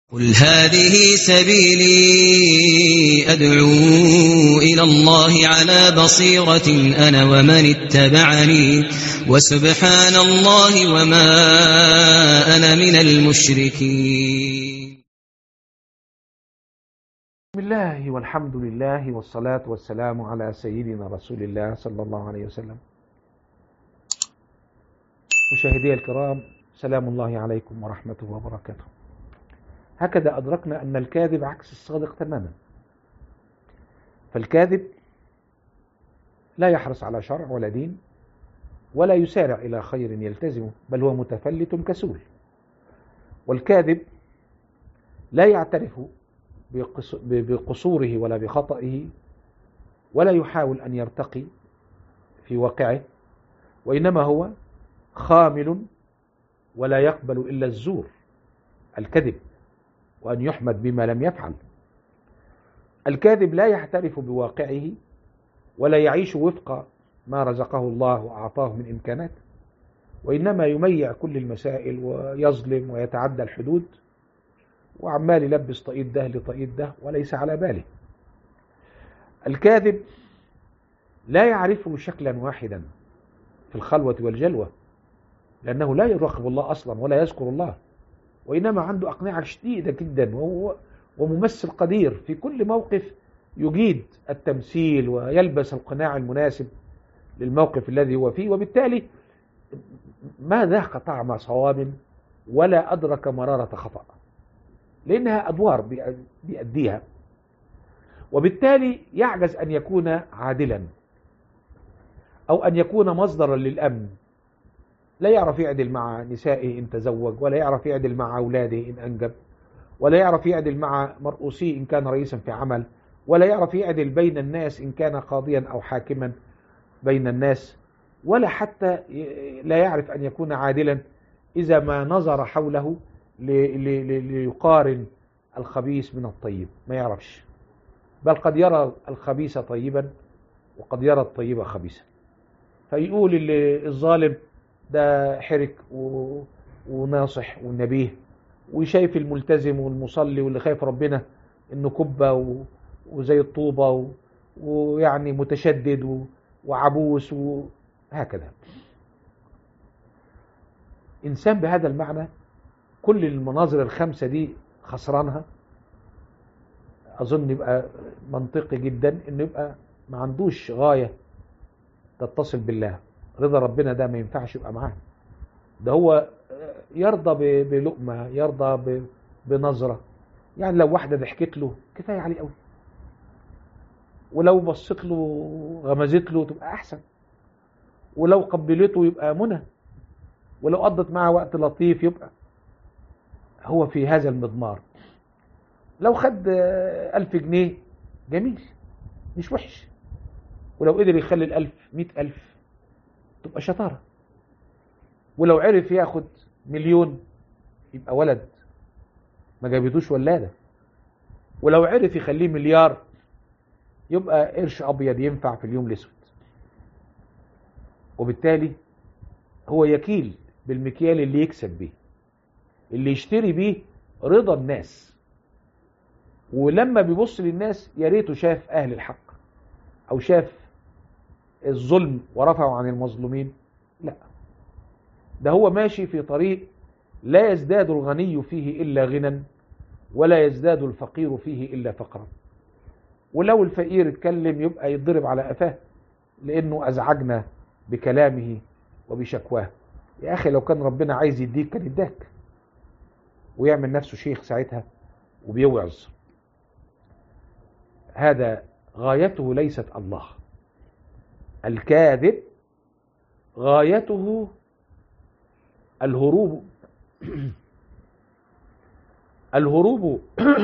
قل هذه سبيلي أدعو إلى الله على بصيرة أنا ومن اتبعني وسبحان الله وما أنا من المشركين بسم الله والحمد لله والصلاة والسلام على سيدنا رسول الله صلى الله عليه وسلم مشاهدي الكرام سلام الله عليكم ورحمته وبركاته هكذا أدركنا أن الكاذب عكس الصادق تماما فالكاذب لا يحرص على شرع ولا دين ولا يسارع إلى خير يلتزمه بل هو متفلت كسول والكاذب لا يعترف بقصوره ولا بخطئه ولا يحاول أن يرتقي في واقعه وإنما هو خامل ولا يقبل إلا الزور الكذب وأن يحمد بما لم يفعل الكاذب لا يعترف بواقعه ولا يعيش وفق ما رزقه الله وأعطاه من إمكانات وإنما يميع كل المسائل ويظلم ويتعدى الحدود وعمال يلبس طاقية ده لطاقية ده وليس على باله الكاذب لا يعرفه شكلا واحدا في الخلوة والجلوة لأنه لا يراقب الله أصلا ولا يذكر الله وإنما عنده أقنعة شديدة جدا وهو وممثل قدير في كل موقف يجيد التمثيل ويلبس القناع المناسب للموقف الذي هو فيه وبالتالي ما ذاق طعم صواب ولا أدرك مرارة خطأ لأنها أدوار بيأديها وبالتالي يعجز أن يكون عادلا أو أن يكون مصدرا للأمن لا يعرف يعدل مع نسائه إن تزوج ولا يعرف يعدل مع أولاده إن أنجب ولا يعرف يعدل مع مرؤوسيه إن كان رئيسا في عمل ولا يعرف يعدل بين الناس إن كان قاضيا أو حاكما بين الناس ولا حتى لا يعرف أن يكون عادلا إذا ما نظر حوله ليقارن الخبيث من الطيب ما يعرفش بل قد يرى الخبيث طيبا وقد يرى الطيب خبيثا فيقول الظالم ده حرك و... وناصح ونبيه وشايف الملتزم والمصلي واللي خايف ربنا انه كبة و... وزي الطوبة و... ويعني متشدد و... وعبوس وهكذا إنسان بهذا المعنى كل المناظر الخمسة دي خسرانها أظن يبقى منطقي جدا إنه يبقى ما عندوش غاية تتصل بالله رضا ربنا ده ما ينفعش يبقى معاه ده هو يرضى بلقمة يرضى بنظرة يعني لو واحدة ضحكت له كفاية عليه قوي ولو بصت له غمزت له تبقى أحسن ولو قبلته يبقى منى ولو قضت معه وقت لطيف يبقى هو في هذا المضمار لو خد ألف جنيه جميل مش وحش ولو قدر يخلي الألف مئة ألف تبقى شطارة ولو عرف ياخد مليون يبقى ولد ما جابتوش ولادة ولو عرف يخليه مليار يبقى قرش أبيض ينفع في اليوم الأسود وبالتالي هو يكيل بالمكيال اللي يكسب بيه اللي يشتري بيه رضا الناس ولما بيبص للناس يا ريته شاف أهل الحق أو شاف الظلم ورفعوا عن المظلومين لا ده هو ماشي في طريق لا يزداد الغني فيه إلا غنى ولا يزداد الفقير فيه إلا فقرا ولو الفقير اتكلم يبقى يضرب على قفاه لأنه أزعجنا بكلامه وبشكواه يا أخي لو كان ربنا عايز يديك كان يداك ويعمل نفسه شيخ ساعتها وبيوعظ هذا غايته ليست الله الكاذب غايته الهروب الهروب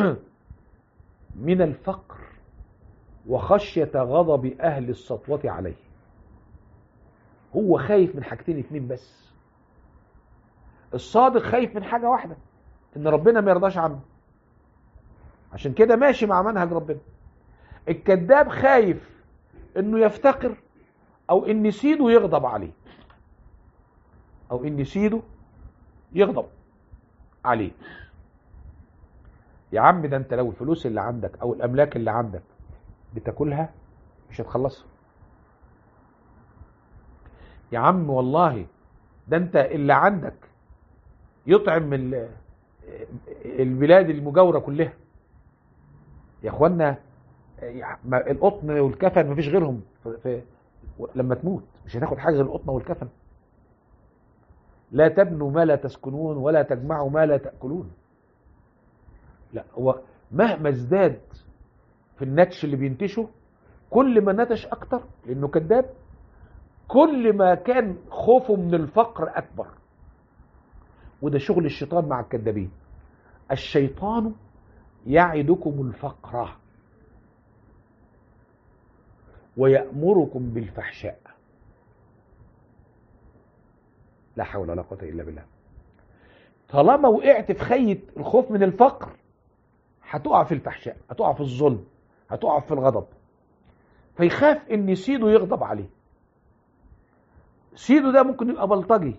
من الفقر وخشية غضب أهل السطوة عليه هو خايف من حاجتين اتنين بس الصادق خايف من حاجة واحدة ان ربنا ما يرضاش عنه عشان كده ماشي مع منهج ربنا الكذاب خايف انه يفتقر او ان سيده يغضب عليه او ان سيده يغضب عليه يا عم ده انت لو الفلوس اللي عندك او الاملاك اللي عندك بتاكلها مش هتخلصها يا عم والله ده انت اللي عندك يطعم ال- البلاد المجاورة كلها يا اخوانا ما- القطن والكفن مفيش غيرهم في في لما تموت مش هتاخد حاجة غير القطن والكفن لا تبنوا ما لا تسكنون ولا تجمعوا ما لا تأكلون لا هو مهما ازداد في النتش اللي بينتشه كل ما نتش اكتر لانه كذاب كل ما كان خوفه من الفقر اكبر وده شغل الشيطان مع الكذابين الشيطان يعدكم الفقر ويأمركم بالفحشاء لا حول ولا قوة إلا بالله طالما وقعت في خية الخوف من الفقر هتقع في الفحشاء هتقع في الظلم هتقع في الغضب فيخاف ان سيده يغضب عليه سيده ده ممكن يبقى بلطجي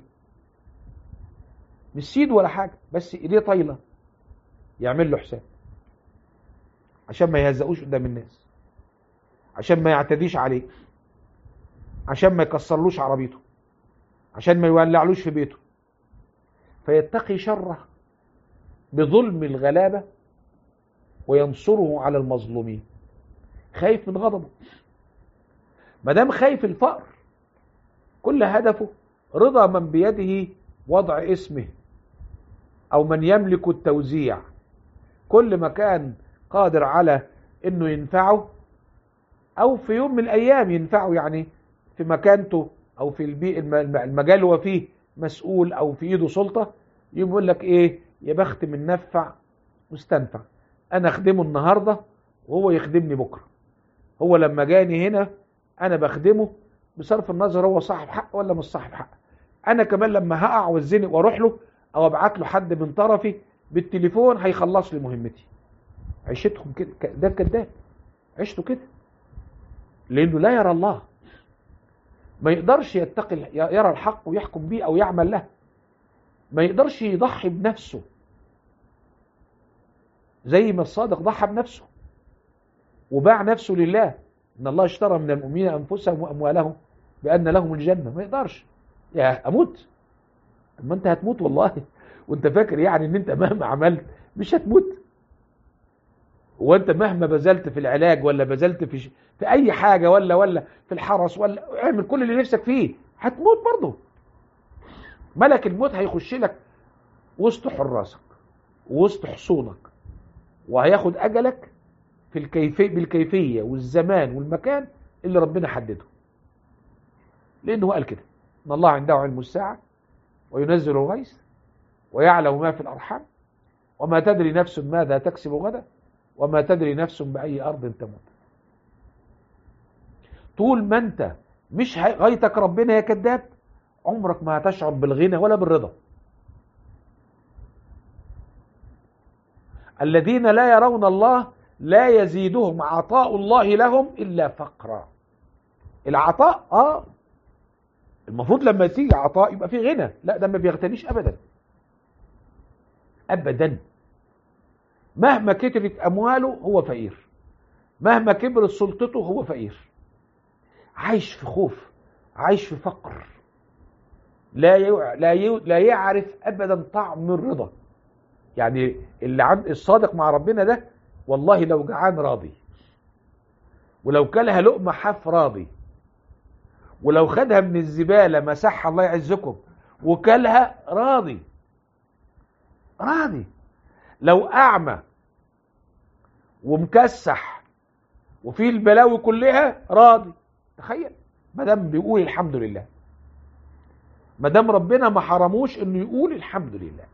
مش سيده ولا حاجة بس ايديه طايلة يعمل له حساب عشان ما يهزقوش قدام الناس عشان ما يعتديش عليه عشان ما يكسرلوش عربيته عشان ما يولعلوش في بيته فيتقي شره بظلم الغلابة وينصره على المظلومين خايف من غضبه ما دام خايف الفقر كل هدفه رضا من بيده وضع اسمه او من يملك التوزيع كل ما كان قادر على انه ينفعه او في يوم من الايام ينفعه يعني في مكانته او في البيئة المجال هو فيه مسؤول او في ايده سلطة يقول لك ايه يا بخت من نفع مستنفع انا اخدمه النهاردة وهو يخدمني بكرة هو لما جاني هنا انا بخدمه بصرف النظر هو صاحب حق ولا مش صاحب حق انا كمان لما هقع واتزنق واروح له او ابعت له حد من طرفي بالتليفون هيخلص لي مهمتي عيشتهم كده ده الكذاب عيشته كده لانه لا يرى الله ما يقدرش يتقي يرى الحق ويحكم به او يعمل له ما يقدرش يضحي بنفسه زي ما الصادق ضحى بنفسه وباع نفسه لله ان الله اشترى من المؤمنين انفسهم واموالهم بان لهم الجنه ما يقدرش يا اموت ما انت هتموت والله وانت فاكر يعني ان انت مهما عملت مش هتموت وانت مهما بذلت في العلاج ولا بذلت في ش... في اي حاجه ولا ولا في الحرس ولا اعمل كل اللي نفسك فيه هتموت برضه ملك الموت هيخش لك وسط حراسك وسط حصونك وهياخد اجلك في الكيفية بالكيفية والزمان والمكان اللي ربنا حدده لأنه قال كده إن الله عنده علم الساعة وينزل الغيث ويعلم ما في الأرحام وما تدري نفس ماذا تكسب غدا وما تدري نفس بأي أرض تموت طول ما أنت مش غايتك ربنا يا كذاب عمرك ما هتشعر بالغنى ولا بالرضا الذين لا يرون الله لا يزيدهم عطاء الله لهم إلا فقرا العطاء آه المفروض لما تيجي عطاء يبقى فيه غنى لا ده ما بيغتنيش أبدا أبدا مهما كترت أمواله هو فقير مهما كبرت سلطته هو فقير عايش في خوف عايش في فقر لا يع... لا ي... لا يعرف ابدا طعم الرضا يعني اللي عند الصادق مع ربنا ده والله لو جعان راضي ولو كلها لقمة حاف راضي ولو خدها من الزبالة مسحها الله يعزكم وكلها راضي راضي لو أعمى ومكسح وفي البلاوي كلها راضي تخيل ما دام بيقول الحمد لله ما دام ربنا ما حرموش انه يقول الحمد لله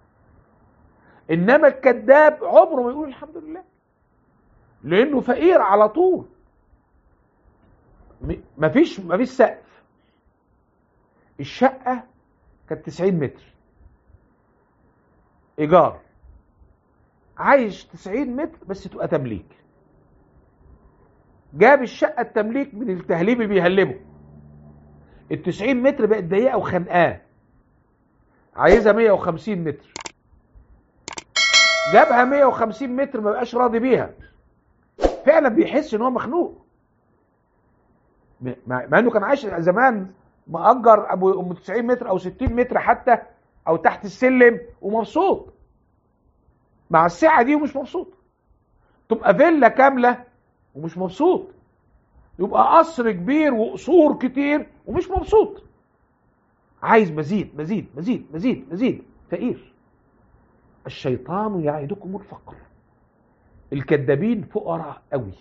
انما الكذاب عمره ما يقول الحمد لله لانه فقير على طول مفيش مفيش سقف الشقه كانت 90 متر ايجار عايش 90 متر بس تبقى تمليك جاب الشقه التمليك من التهليب اللي بيهلبه ال 90 متر بقت ضيقه وخنقاه عايزها 150 متر جابها 150 متر ما بقاش راضي بيها فعلا بيحس ان هو مخنوق م- مع مع انه كان عايش زمان مأجر ابو ام 90 متر او 60 متر حتى او تحت السلم ومبسوط مع السعه دي ومش مبسوط تبقى فيلا كامله ومش مبسوط يبقى قصر كبير وقصور كتير ومش مبسوط عايز مزيد مزيد مزيد مزيد مزيد فقير الشيطان يعدكم الفقر الكذابين فقراء قوي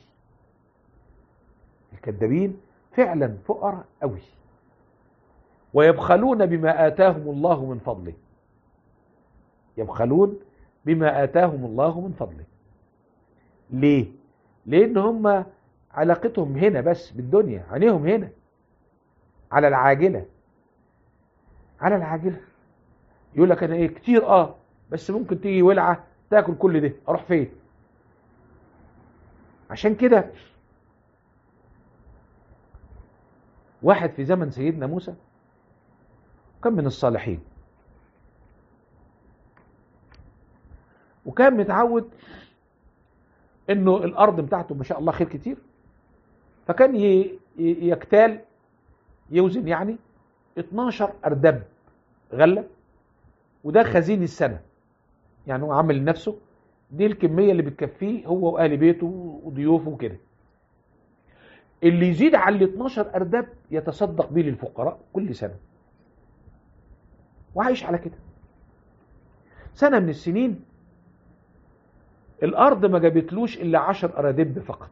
الكذابين فعلا فقراء قوي ويبخلون بما آتاهم الله من فضله يبخلون بما آتاهم الله من فضله ليه لأن هم علاقتهم هنا بس بالدنيا عينيهم هنا على العاجلة على العاجلة يقول لك أنا إيه كتير آه بس ممكن تيجي ولعة تاكل كل ده أروح فين عشان كده واحد في زمن سيدنا موسى كان من الصالحين وكان متعود انه الارض بتاعته ما شاء الله خير كتير فكان ي- ي- يكتال يوزن يعني 12 اردب غله وده خزين السنه يعني هو عامل لنفسه دي الكميه اللي بتكفيه هو واهل بيته وضيوفه وكده اللي يزيد على ال 12 اردب يتصدق بيه للفقراء كل سنه وعايش على كده سنه من السنين الارض ما جابتلوش الا 10 اردب فقط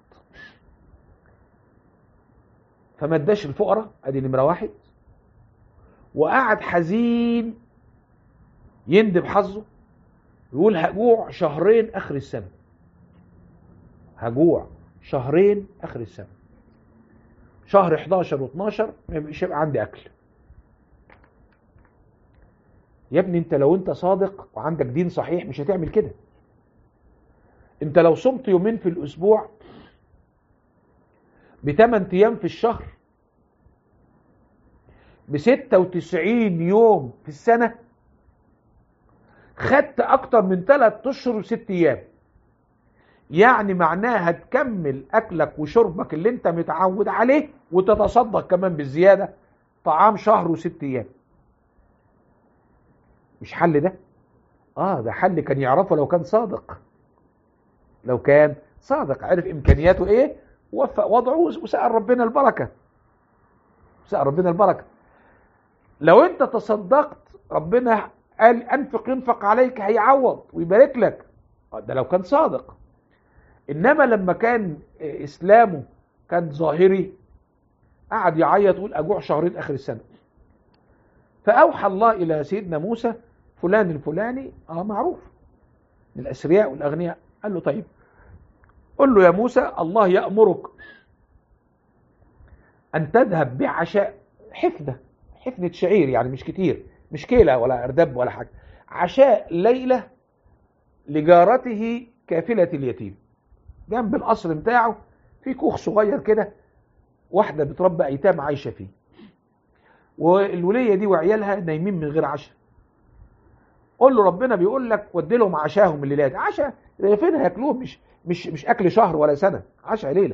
فما اداش الفقراء ادي نمره واحد وقعد حزين يندب حظه يقول هجوع شهرين اخر السنه هجوع شهرين اخر السنه شهر 11 و12 مش هيبقى عندي اكل يا ابني انت لو انت صادق وعندك دين صحيح مش هتعمل كده انت لو صمت يومين في الاسبوع بثمان ايام في الشهر ب 96 يوم في السنه خدت اكتر من 3 اشهر و6 ايام يعني معناها تكمل اكلك وشربك اللي انت متعود عليه وتتصدق كمان بالزياده طعام شهر وست ايام مش حل ده اه ده حل كان يعرفه لو كان صادق لو كان صادق عرف امكانياته ايه ووفق وضعه وسأل ربنا البركه سأل ربنا البركه لو انت تصدقت ربنا قال انفق ينفق عليك هيعوض ويبارك لك ده لو كان صادق انما لما كان اسلامه كان ظاهري قعد يعيط يقول اجوع شهرين اخر السنه فاوحى الله الى سيدنا موسى فلان الفلاني اه معروف من الاثرياء والاغنياء قال له طيب قل له يا موسى الله يامرك ان تذهب بعشاء حفنه حفنه شعير يعني مش كتير مش كيله ولا اردب ولا حاجه عشاء ليله لجارته كافله اليتيم جنب القصر بتاعه في كوخ صغير كده واحده بتربى ايتام عايشه فيه والوليه دي وعيالها نايمين من غير عشاء قول له ربنا بيقول لك ودي لهم عشاهم الليله دي عشاء فين هياكلوه مش مش مش اكل شهر ولا سنه عشاء ليله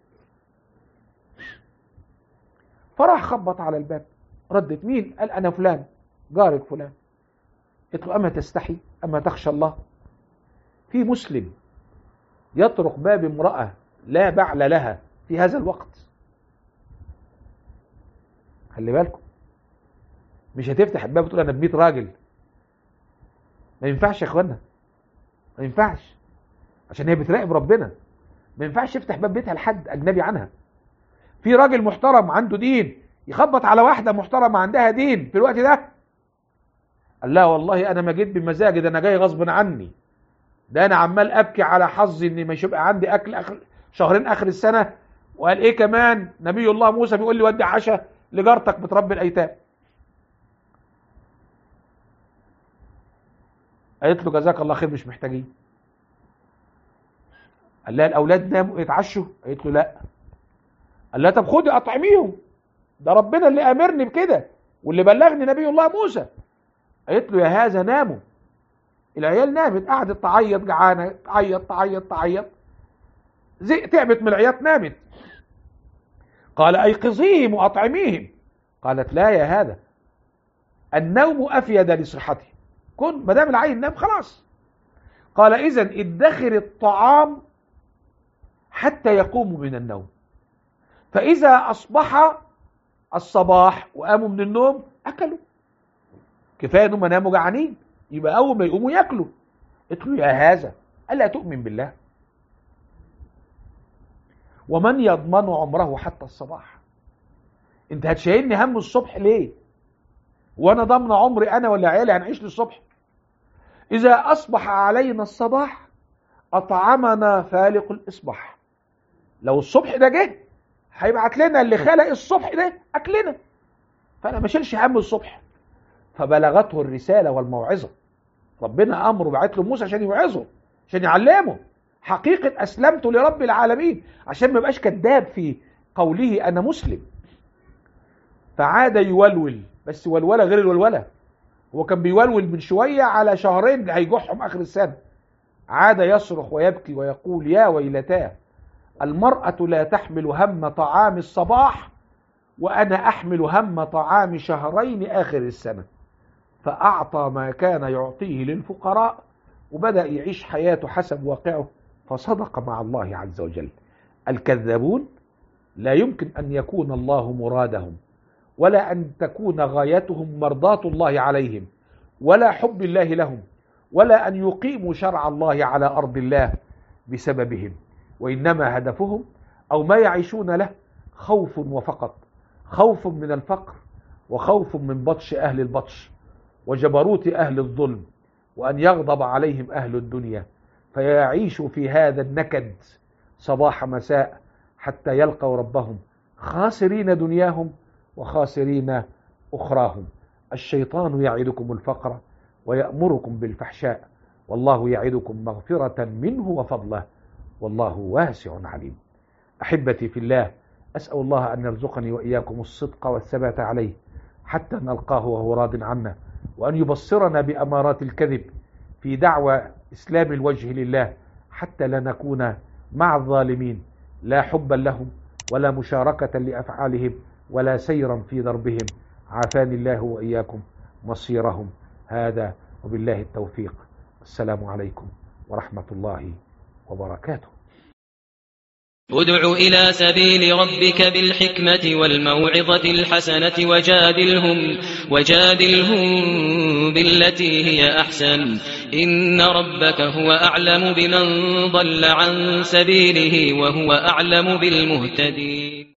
فراح خبط على الباب ردت مين قال انا فلان جارك فلان قلت له اما تستحي اما تخشى الله في مسلم يطرق باب امرأة لا بعل لها في هذا الوقت خلي بالكم مش هتفتح الباب وتقول انا ب 100 راجل ما ينفعش يا اخوانا ما ينفعش عشان هي بتراقب ربنا ما ينفعش يفتح باب بيتها لحد اجنبي عنها في راجل محترم عنده دين يخبط على واحده محترمه عندها دين في الوقت ده قال لا والله انا ما جيت بمزاجي ده انا جاي غصب عني ده انا عمال ابكي على حظي ان مش يبقى عندي اكل اخر شهرين اخر السنه وقال ايه كمان نبي الله موسى بيقول لي ودي عشاء لجارتك بتربي الايتام قالت له جزاك الله خير مش محتاجين قال لها الاولاد ناموا يتعشوا قالت له لا قال لها طب خدي اطعميهم ده ربنا اللي امرني بكده واللي بلغني نبي الله موسى قالت له يا هذا ناموا العيال نامت قعدت تعيط جعانه تعيط تعيط تعيط زي تعبت من العياط نامت قال ايقظيهم واطعميهم قالت لا يا هذا النوم افيد لصحته كن ما دام العين نام خلاص قال اذا ادخر الطعام حتى يقوموا من النوم فاذا اصبح الصباح وقاموا من النوم اكلوا كفايه انهم ناموا جعانين يبقى اول ما يقوموا ياكلوا قلت له يا هذا الا تؤمن بالله ومن يضمن عمره حتى الصباح انت هتشيلني هم الصبح ليه وانا ضمن عمري انا ولا عيالي هنعيش للصبح اذا اصبح علينا الصباح اطعمنا فالق الاصباح لو الصبح ده جه هيبعت لنا اللي خلق الصبح ده اكلنا فانا ما شيلش هم الصبح فبلغته الرساله والموعظه ربنا امره بعت له موسى عشان يوعظه عشان يعلمه حقيقه اسلمت لرب العالمين عشان ما يبقاش كذاب في قوله انا مسلم فعاد يولول بس ولوله غير الولوله هو كان بيولول من شويه على شهرين هيجحهم اخر السنه عاد يصرخ ويبكي ويقول يا ويلتاه المرأة لا تحمل هم طعام الصباح وأنا أحمل هم طعام شهرين آخر السنة فأعطى ما كان يعطيه للفقراء وبدأ يعيش حياته حسب واقعه فصدق مع الله عز وجل الكذابون لا يمكن أن يكون الله مرادهم ولا أن تكون غايتهم مرضاة الله عليهم ولا حب الله لهم ولا أن يقيموا شرع الله على أرض الله بسببهم وإنما هدفهم أو ما يعيشون له خوف وفقط خوف من الفقر وخوف من بطش أهل البطش وجبروت أهل الظلم وأن يغضب عليهم أهل الدنيا فيعيشوا في هذا النكد صباح مساء حتى يلقوا ربهم خاسرين دنياهم وخاسرين أخراهم الشيطان يعدكم الفقر ويأمركم بالفحشاء والله يعدكم مغفرة منه وفضله والله واسع عليم أحبتي في الله أسأل الله أن يرزقني وإياكم الصدق والثبات عليه حتى نلقاه وهو راض عنا وأن يبصرنا بأمارات الكذب في دعوى إسلام الوجه لله حتى لا نكون مع الظالمين لا حبا لهم ولا مشاركة لأفعالهم ولا سيرا في دربهم عافاني الله وإياكم مصيرهم هذا وبالله التوفيق السلام عليكم ورحمة الله وبركاته ادع إلى سبيل ربك بالحكمة والموعظة الحسنة وجادلهم وجادلهم بالتي هي أحسن إن ربك هو أعلم بمن ضل عن سبيله وهو أعلم بالمهتدين